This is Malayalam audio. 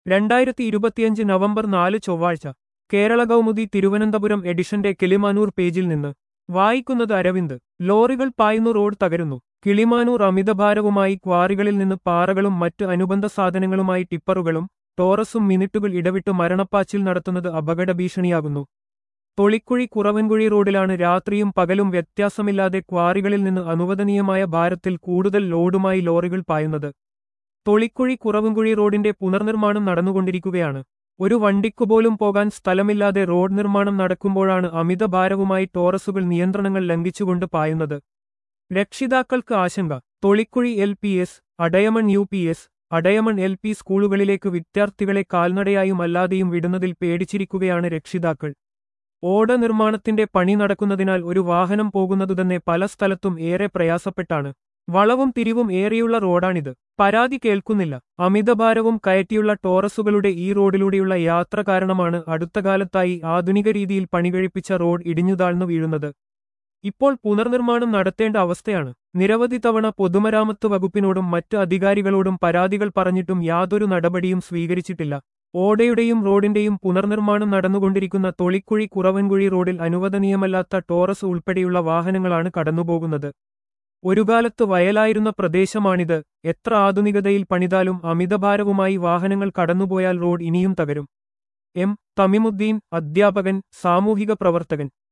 രണ്ടായിരത്തി ഇരുപത്തിയഞ്ച് നവംബർ നാല് ചൊവ്വാഴ്ച കേരള കൗമുദി തിരുവനന്തപുരം എഡിഷന്റെ കിളിമാനൂർ പേജിൽ നിന്ന് വായിക്കുന്നത് അരവിന്ദ് ലോറികൾ പായുന്നു റോഡ് തകരുന്നു കിളിമാനൂർ അമിതഭാരവുമായി ക്വാറികളിൽ നിന്ന് പാറകളും മറ്റ് അനുബന്ധ സാധനങ്ങളുമായി ടിപ്പറുകളും ടോറസും മിനിറ്റുകൾ ഇടവിട്ട് മരണപ്പാച്ചിൽ നടത്തുന്നത് അപകട ഭീഷണിയാകുന്നു തൊളിക്കുഴി കുറവൻകുഴി റോഡിലാണ് രാത്രിയും പകലും വ്യത്യാസമില്ലാതെ ക്വാറികളിൽ നിന്ന് അനുവദനീയമായ ഭാരത്തിൽ കൂടുതൽ ലോഡുമായി ലോറികൾ പായുന്നത് തൊളിക്കുഴി കുറവുംകുഴി റോഡിന്റെ പുനർനിർമ്മാണം നടന്നുകൊണ്ടിരിക്കുകയാണ് ഒരു വണ്ടിക്കുപോലും പോകാൻ സ്ഥലമില്ലാതെ റോഡ് നിർമ്മാണം നടക്കുമ്പോഴാണ് അമിതഭാരവുമായി ടോറസുകൾ നിയന്ത്രണങ്ങൾ ലംഘിച്ചുകൊണ്ട് പായുന്നത് രക്ഷിതാക്കൾക്ക് ആശങ്ക Tholikkuzhi L P S Adayaman U P S Adayaman L P സ്കൂളുകളിലേക്ക് വിദ്യാർത്ഥികളെ കാൽനടയായും അല്ലാതെയും വിടുന്നതിൽ പേടിച്ചിരിക്കുകയാണ് രക്ഷിതാക്കൾ ഓട നിർമ്മാണത്തിന്റെ പണി നടക്കുന്നതിനാൽ ഒരു വാഹനം പോകുന്നതുതന്നെ പല സ്ഥലത്തും ഏറെ പ്രയാസപ്പെട്ടാണ് വളവും തിരിവും ഏറെയുള്ള റോഡാണിത് പരാതി കേൾക്കുന്നില്ല അമിതഭാരവും കയറ്റിയുള്ള ടോറസുകളുടെ ഈ റോഡിലൂടെയുള്ള യാത്ര കാരണമാണ് അടുത്ത കാലത്തായി ആധുനിക രീതിയിൽ പണികഴിപ്പിച്ച റോഡ് ഇടിഞ്ഞുതാഴ്ന്നു വീഴുന്നത് ഇപ്പോൾ പുനർനിർമ്മാണം നടത്തേണ്ട അവസ്ഥയാണ് നിരവധി തവണ പൊതുമരാമത്ത് വകുപ്പിനോടും മറ്റ് അധികാരികളോടും പരാതികൾ പറഞ്ഞിട്ടും യാതൊരു നടപടിയും സ്വീകരിച്ചിട്ടില്ല ഓടയുടെയും റോഡിന്റെയും പുനർനിർമ്മാണം നടന്നുകൊണ്ടിരിക്കുന്ന തൊളിക്കുഴി കുറവൻകുഴി റോഡിൽ അനുവദനീയമല്ലാത്ത ടോറസ് ഉൾപ്പെടെയുള്ള വാഹനങ്ങളാണ് കടന്നുപോകുന്നത് ഒരു കാലത്ത് വയലായിരുന്ന പ്രദേശമാണിത് എത്ര ആധുനികതയിൽ പണിതാലും അമിതഭാരവുമായി വാഹനങ്ങൾ കടന്നുപോയാൽ റോഡ് ഇനിയും തകരും എം തമിമുദ്ദീൻ അധ്യാപകൻ സാമൂഹിക പ്രവർത്തകൻ